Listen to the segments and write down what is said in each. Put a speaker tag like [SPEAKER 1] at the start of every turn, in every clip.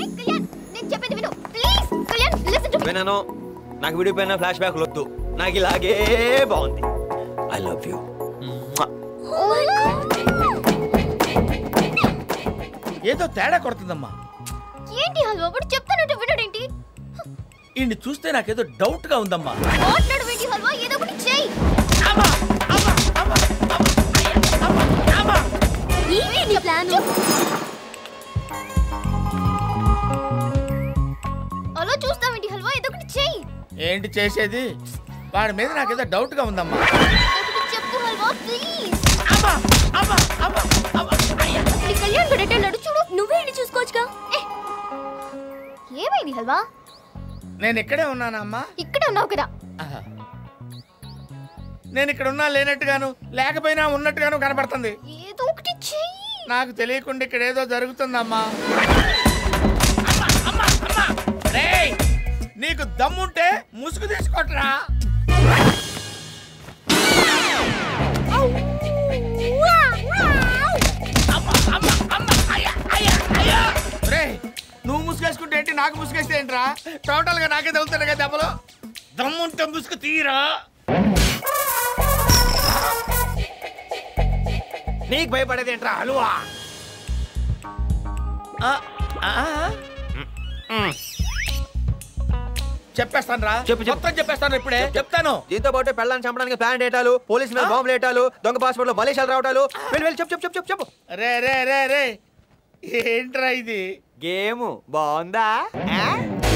[SPEAKER 1] కళ్యాణ్ నేను చెప్పేది విను please Kalyan listen to me
[SPEAKER 2] విన్నాను నాకు విడిపోయిన ఫ్లాష్ బ్యాక్ వద్దు నాకు ఇలాగే బాగుంది I love you
[SPEAKER 1] oh my god
[SPEAKER 3] ఏదో తేడా కొడుతుందమ్మా
[SPEAKER 1] ఏంటి హల్వా వాడు చెప్తానంటే వినడేంటి
[SPEAKER 3] ఈయన్ని చూస్తే నాకేదో డౌట్ గా ఉందమ్మా
[SPEAKER 1] మాట్లాడు ఏంటి హల్వా ఏదో ఒకటి చెయ్యి ఏంటి నీ ప్లాన్ అలా చూస్తావేంటి హల్వా ఏదో ఒకటి చెయ్యి
[SPEAKER 3] ఏంటి చేసేది వాడి మీద నాకేదో డౌట్ గా ఉందమ్మా
[SPEAKER 1] ఒకటి చెప్పు హల్వా ప్లీజ్ అసలు ఈ కళ్యాణ్ గడు ఎట్టెళ్ళాడు చూడు నువ్వే వెళ్ళి చూసుకోవచ్చుగా ఏ, ఏమైంది హల్వా
[SPEAKER 3] నేను ఇక్కడే ఉన్నానమ్మా
[SPEAKER 1] ఇక్కడే ఉన్నావు కదా
[SPEAKER 3] ఆహా. నేను ఇక్కడ ఉన్నా లేనట్టుగాను లేకపోయినా ఉన్నట్టుగాను కనపడుతుంది
[SPEAKER 1] ఏదో ఒకటి చెయ్యి
[SPEAKER 3] నాకు తెలియకుండా ఇక్కడ ఏదో జరుగుతుందమ్మా అమ్మా, అమ్మా, అమ్మా. రేయ్, నీకు దమ్ముంటే ముసుగు తీసుకోట్రా అమ్మా, అమ్మా, అమ్మా, అయ్యా, అయ్యా, అయ్యా. రేయ్, నువ్వు ముసుగేసుకుంటే ఏంటి నాకు ముసుగేస్తే ఏంట్రా టోటల్ గా నాకే తగులుతాడు కదా దెబ్బలు దమ్ముంటే ముసుగు తీరా
[SPEAKER 2] నీకు భయపడేది ఏంట్రా హలువా
[SPEAKER 3] ఆ, ఆ, చెప్పేస్తాను రా
[SPEAKER 2] చెప్పు, చెప్పు.
[SPEAKER 3] మొత్తం చెప్పేస్తాను ఇప్పుడే చెప్తాను
[SPEAKER 2] దీంతో పాటు పెళ్ళాన్ని చంపడానికి ప్లాన్ డేటాలు పోలీసు మీద బాంబులు ఏటాలు దొంగ పాస్పోర్ట్ లో మలేషియాలు రావటాలు వెళ్ళి వెళ్ళి చెప్పు చెప్పు చెప్పు చెప్పు చెప్పు
[SPEAKER 3] రే రే రే రే ఏంట్రా ఇది
[SPEAKER 2] గేమ్ బాగుందా ఆ?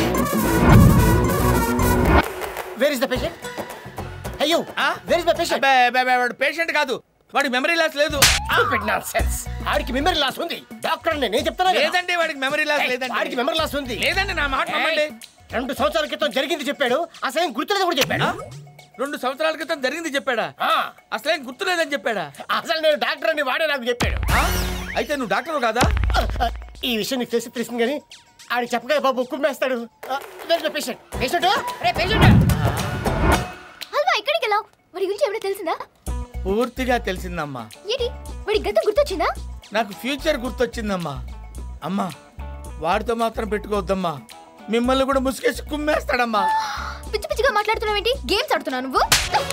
[SPEAKER 4] వేర్ ఇస్ ద పేషెంట్ అయ్యో
[SPEAKER 3] ఆ?
[SPEAKER 4] వేర్ ఇస్ ద పేషెంట్
[SPEAKER 3] అబ్బే, అబ్బే, అబ్బే, వాడు పేషెంట్ కాదు వాడి మెమరీ లాస్ లేదు
[SPEAKER 4] సెన్స్ ఆడికి మెమరీ లాస్ ఉంది డాక్టర్ నేను చెప్తాను కదా.
[SPEAKER 3] లేదండి వాడికి మెమరీ లాస్
[SPEAKER 4] ఏయ్,
[SPEAKER 3] లేదండి
[SPEAKER 4] వాడికి మెమరీ లాస్ ఉంది
[SPEAKER 3] లేదండి నా మాట నమ్మండి
[SPEAKER 4] ఏయ్, రెండు సంవత్సరాల క్రితం జరిగింది చెప్పాడు అసలు ఏం గుర్తులేదు కూడా చెప్పాడు
[SPEAKER 3] ఆ? రెండు సంవత్సరాల క్రితం జరిగింది చెప్పాడా
[SPEAKER 4] ఆ,
[SPEAKER 3] అసలేం గుర్తులేదని చెప్పాడు
[SPEAKER 4] అసలు నేను డాక్టర్ అని వాడే నాకు చెప్పాడు
[SPEAKER 3] ఆ? అయితే నువ్వు డాక్టర్ కాదా
[SPEAKER 4] ఆ, ఆ, ఈ విషయం నీకు తెలిసి తెలిసింది కానీ ఆడికి చెప్పగా బాబు కుమ్మేస్తాడు పేషెంట్ పేషెంట్ రే పేషెంట్
[SPEAKER 1] హల్వా ఎక్కడికి వెళ్ళావు వాడి గురించి ఏమైనా తెలిసిందా
[SPEAKER 3] పూర్తిగా తెలిసిందమ్మా
[SPEAKER 1] ఏంటి వాడి గతం గుర్తొచ్చిందా
[SPEAKER 3] నాకు ఫ్యూచర్ గుర్తొచ్చిందమ్మా అమ్మా వాడితో మాత్రం పెట్టుకోవద్దమ్మా మిమ్మల్ని కూడా ముసుగేసి కుమ్మేస్తాడమ్మా
[SPEAKER 1] పిచ్చి పిచ్చిగా మాట్లాడుతున్నావేంటి గేమ్స్ ఆడుతున్నావు నువ్వు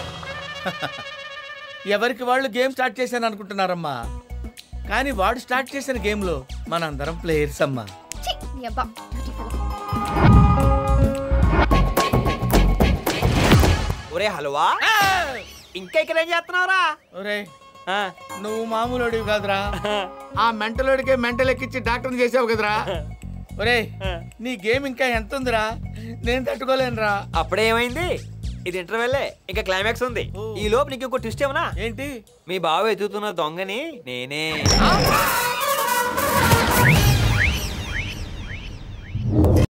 [SPEAKER 3] ఎవరికి వాళ్ళు గేమ్ స్టార్ట్ చేశాను అనుకుంటున్నారమ్మా కానీ వాడు స్టార్ట్ చేసిన గేమ్లో మనందరం ప్లేయర్స్ అమ్మా
[SPEAKER 1] ఛీ, నీ అబ్బా dirty fellow.
[SPEAKER 2] ఒరే హలువా ఇంకా ఇక్కడ ఏం చేస్తున్నావురా
[SPEAKER 3] ఒరే
[SPEAKER 2] ఆ,
[SPEAKER 3] నువ్వు మామూలుడివి కాదురా ఆ మెంటలోడికే మెంటల్ ఎక్కించి డాక్టర్ని చేసావు కదరా ఒరే నీ గేమ్ ఇంకా ఎంత ఉందిరా నేను తట్టుకోలేనురా
[SPEAKER 2] అప్పుడే ఏమైంది ఇది ఇంటర్వెల్లే ఇంకా క్లైమాక్స్ ఉంది ఈ లోపు నీకు ఇంకో ట్విస్ట్ ఏమన్నా
[SPEAKER 3] ఏంటి
[SPEAKER 2] మీ బావ ఎదుగుతున్న దొంగని నేనే
[SPEAKER 3] ఆ?